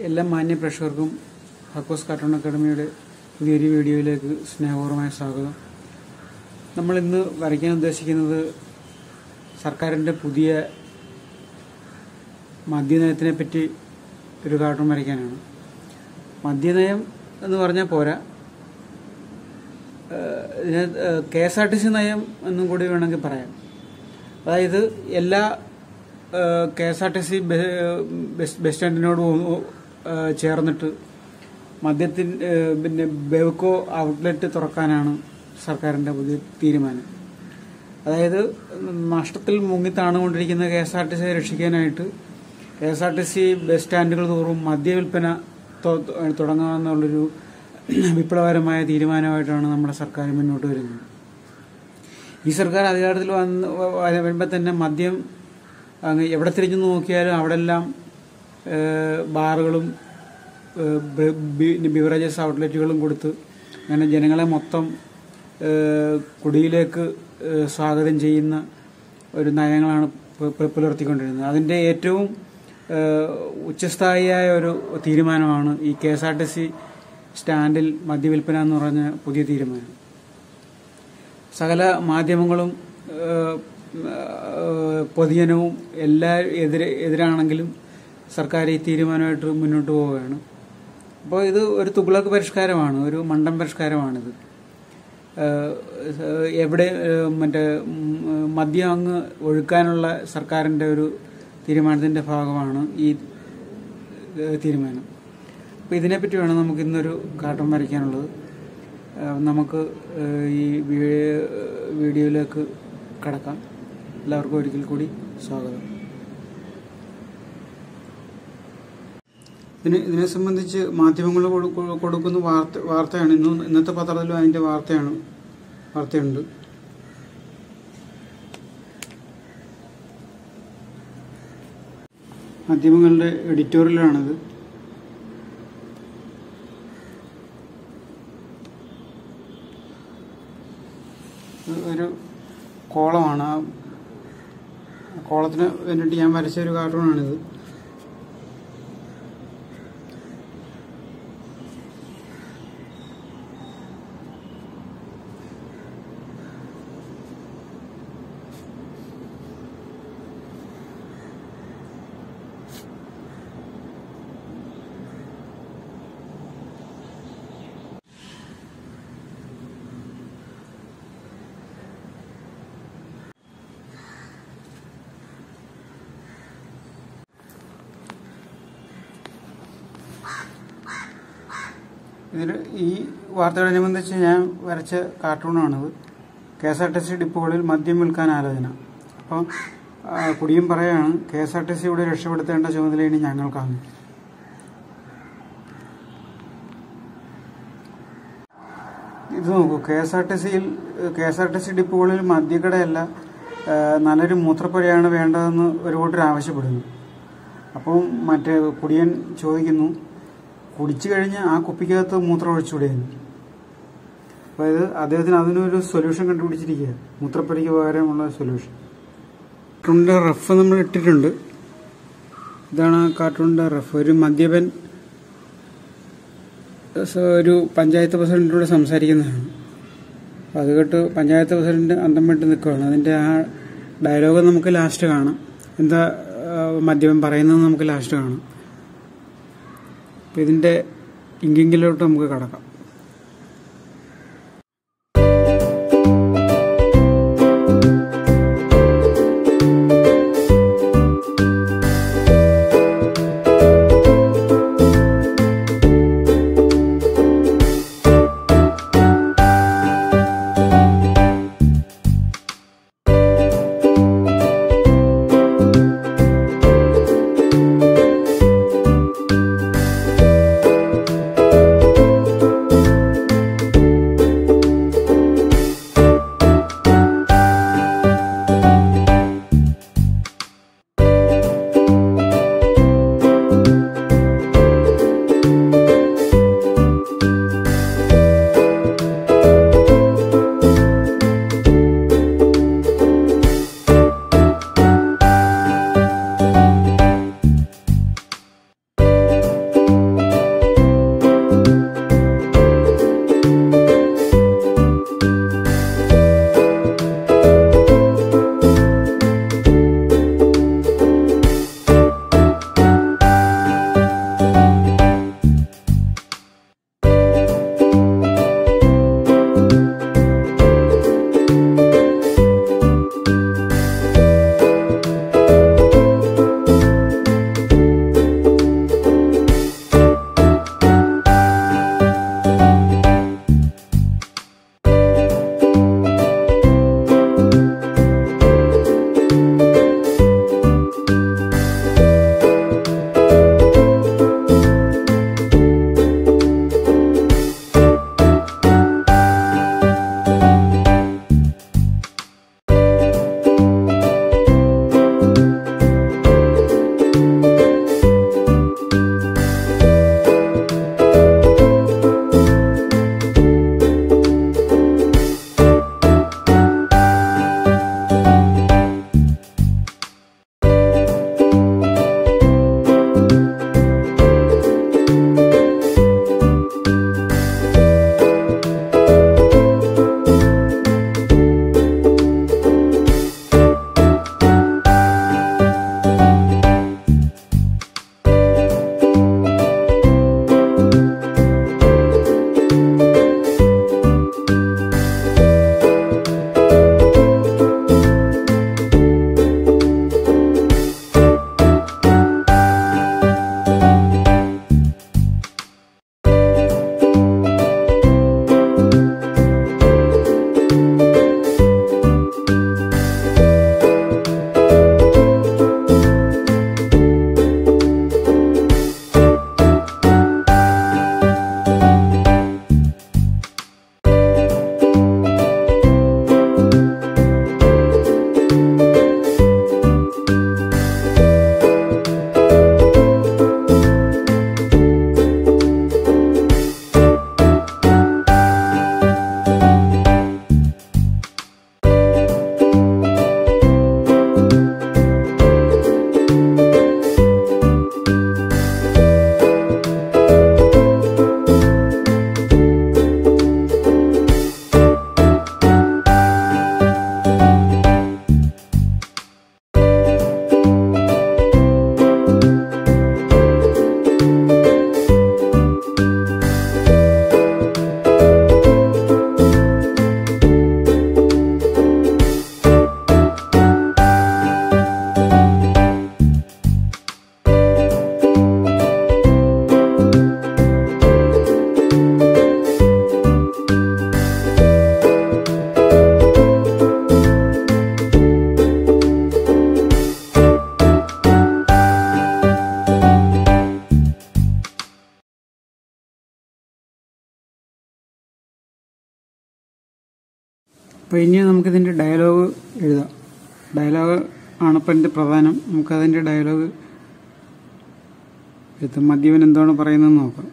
എല്ലാ മാന്യ പ്രേക്ഷകർക്കും ഹക്കോസ് കാർട്ടൂൺ അക്കാഡമിയുടെ പുതിയൊരു വീഡിയോയിലേക്ക് സ്നേഹപൂർവമായ സ്വാഗതം നമ്മൾ ഇന്ന് വരയ്ക്കാൻ ഉദ്ദേശിക്കുന്നത് സർക്കാരിൻ്റെ പുതിയ മദ്യനയത്തിനെ പറ്റി ഒരു കാർട്ടൂൺ വരയ്ക്കാനാണ് മദ്യനയം എന്ന് പറഞ്ഞാൽ പോരാ K S R T C നയം എന്നും കൂടി വേണമെങ്കിൽ പറയാം അതായത് എല്ലാ K S R T C bus സ്റ്റാൻഡിനോട് ചേർന്നിട്ട് മദ്യത്തിൻ ഏഹ് പിന്നെ ബെവ്കോ ഔട്ട്ലെറ്റ് തുറക്കാനാണ് സർക്കാരിൻ്റെ പുതിയ തീരുമാനം അതായത് നഷ്ടത്തിൽ മുങ്ങി താണുകൊണ്ടിരിക്കുന്ന കെ എസ് ആർ ടി സിയെ രക്ഷിക്കാനായിട്ട് K S R T C bus സ്റ്റാൻഡുകൾ തോറും മദ്യവിൽപ്പന തൊ- തുടങ്ങാമെന്നുള്ളൊരു വിപ്ലവകരമായ തീരുമാനമായിട്ടാണ് നമ്മുടെ സർക്കാർ മുന്നോട്ട് വരുന്നത് ഈ സർക്കാർ അധികാരത്തിൽ വന്ന് വ- വരുമ്പോൾ തന്നെ മദ്യം അങ്ങ് എവിടെ തിരിഞ്ഞു നോക്കിയാലും അവിടെല്ലാം ഏഹ്, ബാറുകളും ബിവറേജസ് ഔട്ട്ലെറ്റുകളും കൊടുത്ത് അങ്ങനെ ജനങ്ങളെ മൊത്തം ഏഹ്, കുടിയിലേക്ക് ഏഹ്, സ്വാഗതം ചെയ്യുന്ന ഒരു നയങ്ങളാണ് പു- പു- പുലർത്തിക്കൊണ്ടിരുന്നത് അതിൻ്റെ ഏറ്റവും ഏഹ്, ഉച്ചസ്ഥായിയായ ഒരു തീരുമാനമാണ് ഈ K S R T C സ്റ്റാൻഡിൽ മദ്യവിൽപ്പന എന്ന് പറഞ്ഞ പുതിയ തീരുമാനം സകല മാധ്യമങ്ങളും ഏഹ്, ഏഹ്, പൊതുജനവും എല്ലാ എതിരെ എതിരാണെങ്കിലും സർക്കാർ ഈ തീരുമാനമായിട്ട് മുന്നോട്ട് പോവുകയാണ് അപ്പോൾ ഇത് ഒരു തുഗ്ലക്ക് പരിഷ്കാരമാണ് ഒരു മണ്ടൻ പരിഷ്കാരമാണിത് ഏഹ്, എവിടെ ഏഹ്, മറ്റേ ഉം, മദ്യം അങ്ങ് ഒഴുക്കാനുള്ള സർക്കാരിൻ്റെ ഒരു തീരുമാനത്തിൻ്റെ ഭാഗമാണ് ഈ ഏഹ്, തീരുമാനം അപ്പോൾ ഇതിനെപ്പറ്റി വേണം നമുക്ക് ഇന്നൊരു കാട്ടം വരയ്ക്കാനുള്ളത് ഏഹ് നമുക്ക് ഏഹ് ഈ വീ- വീഡിയോയിലേക്ക് കടക്കാം എല്ലാവർക്കും ഒരിക്കൽ കൂടി സ്വാഗതം ഇതിന് ഇതിനെ സംബന്ധിച്ച് മാധ്യമങ്ങൾ കൊടു- കൊ- കൊടുക്കുന്ന വാർത്ത വാർത്തയാണ് ഇന്ന് ഇന്നത്തെ പത്രത്തിലും അതിൻ്റെ വാർത്തയാണ് വാർത്തയുണ്ട് മാധ്യമങ്ങളുടെ എഡിറ്റോറിയലാണിത് ഒരു കോളമാണ് ആ കോളത്തിന് വേണ്ടിയിട്ട് ഞാൻ വരച്ച ഒരു കാർട്ടൂണാണിത് ഇതിൽ ഈ വാർത്തയോടനുബന്ധിച്ച് ഞാൻ വരച്ച കാർട്ടൂണാണിത് K S R T C ഡിപ്പോകളിൽ മദ്യം വിൽക്കാൻ ആലോചന അപ്പം ആ, കുടിയും പറയാണ് കെ എസ് ആർ ടി സിയുടെ രക്ഷപ്പെടുത്തേണ്ട ചുമതല ഇനി ഞങ്ങൾക്കാണ് ഇത് നോക്കൂ കെ എസ് ആർ ടി സിയിൽ K S R T C ഡിപ്പോകളിൽ മദ്യക്കടയല്ല ആ, നല്ലൊരു മൂത്രപ്പുരയാണ് വേണ്ടതെന്ന് ഒരു കൂട്ടർ ആവശ്യപ്പെടുന്നു അപ്പം മറ്റേ കുടിയൻ ചോദിക്കുന്നു കുടിച്ചു കഴിഞ്ഞ് ആ കുപ്പിക്കകത്ത് മൂത്രം ഒഴിച്ചുവിടുന്നു അതായത് അദ്ദേഹത്തിന് അതിനൊരു സൊല്യൂഷൻ കണ്ടുപിടിച്ചിരിക്കുക മൂത്രപ്പുരയ്ക്ക് പകരമുള്ള സൊല്യൂഷൻ കാർട്ടൂണിൻ്റെ റഫ് നമ്മൾ ഇട്ടിട്ടുണ്ട് ഇതാണ് ആ കാർട്ടൂണിൻ്റെ റഫ് ഒരു മദ്യപൻ സ- ഒരു പഞ്ചായത്ത് പ്രസിഡന്റിനോട് സംസാരിക്കുന്നതാണ് അപ്പോൾ അത് കേട്ട് പഞ്ചായത്ത് പ്രസിഡന്റ് അന്തം വിട്ട് നിൽക്കുകയാണ് അതിൻ്റെ ആ ഡയലോഗ് നമുക്ക് ലാസ്റ്റ് കാണാം എന്താ ആ, മദ്യപൻ പറയുന്നത് നമുക്ക് ലാസ്റ്റ് കാണാം അപ്പോൾ ഇതിൻ്റെ ഇങ്കിങ്കിലോട്ട് നമുക്ക് കടക്കാം അപ്പോൾ ഇനി നമുക്കിതിൻ്റെ ഡയലോഗ് എഴുതാം ഡയലോഗ് ആണ് ഇപ്പം എൻ്റെ പ്രധാനം നമുക്കതിൻ്റെ ഡയലോഗ് എഴുതാം മദ്യവൻ എന്താണ് പറയുന്നതെന്ന് നോക്കാം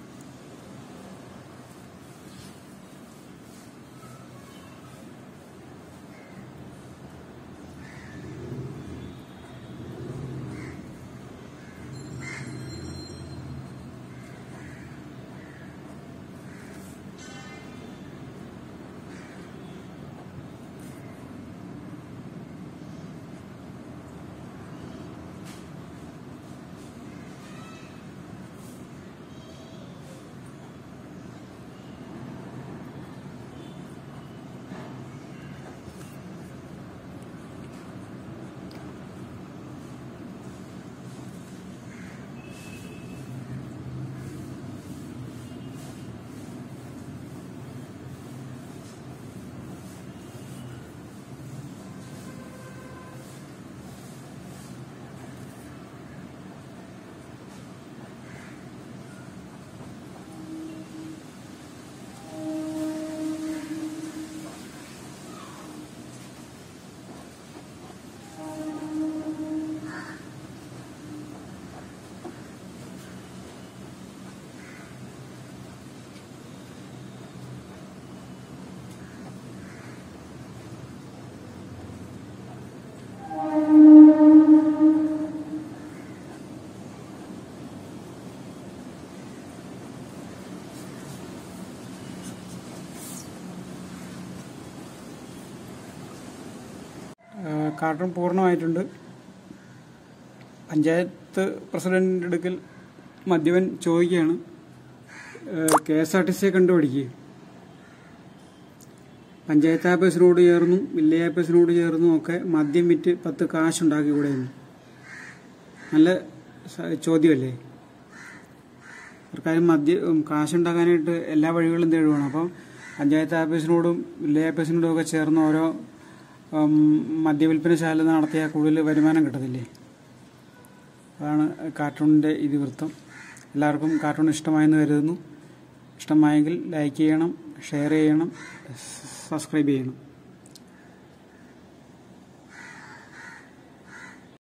ഏഹ് കാർട്ടൂൺ പൂർണ്ണമായിട്ടുണ്ട് പഞ്ചായത്ത് പ്രസിഡന്റിൻ്റെ അടുക്കൽ മദ്യവൻ ചോദിക്കുകയാണ് കെ എസ് ആർ ടി സിയെ കണ്ടുപിടിക്കുക പഞ്ചായത്ത് ആഫീസിനോട് ചേർന്നും വില്ലേജ് ആഫീസിനോട് ചേർന്നും ഒക്കെ മദ്യം വിറ്റ് പത്ത് കാശുണ്ടാക്കി കൂടെ എന്ന്. നല്ല സ- ചോദ്യമല്ലേ സർക്കാർ മദ്യ ഉം, കാശുണ്ടാക്കാനായിട്ട് എല്ലാ വഴികളും തേടുവാണ് അപ്പം പഞ്ചായത്ത് ഓഫീസിനോടും വില്ലേജ് ഓഫീസിനോടും ഒക്കെ ചേർന്ന് ഓരോ ഉം, മദ്യവിൽപ്പനശാല നടത്തിയാൽ കൂടുതൽ വരുമാനം കിട്ടത്തില്ലേ അതാണ് കാർട്ടൂണിൻ്റെ ഇതിവൃത്തം എല്ലാവർക്കും കാർട്ടൂൺ ഇഷ്ടമായെന്ന് കരുതുന്നു ഇഷ്ടമായെങ്കിൽ ലൈക്ക് ചെയ്യണം ഷെയർ ചെയ്യണം സബ്സ്ക്രൈബ് ചെയ്യണം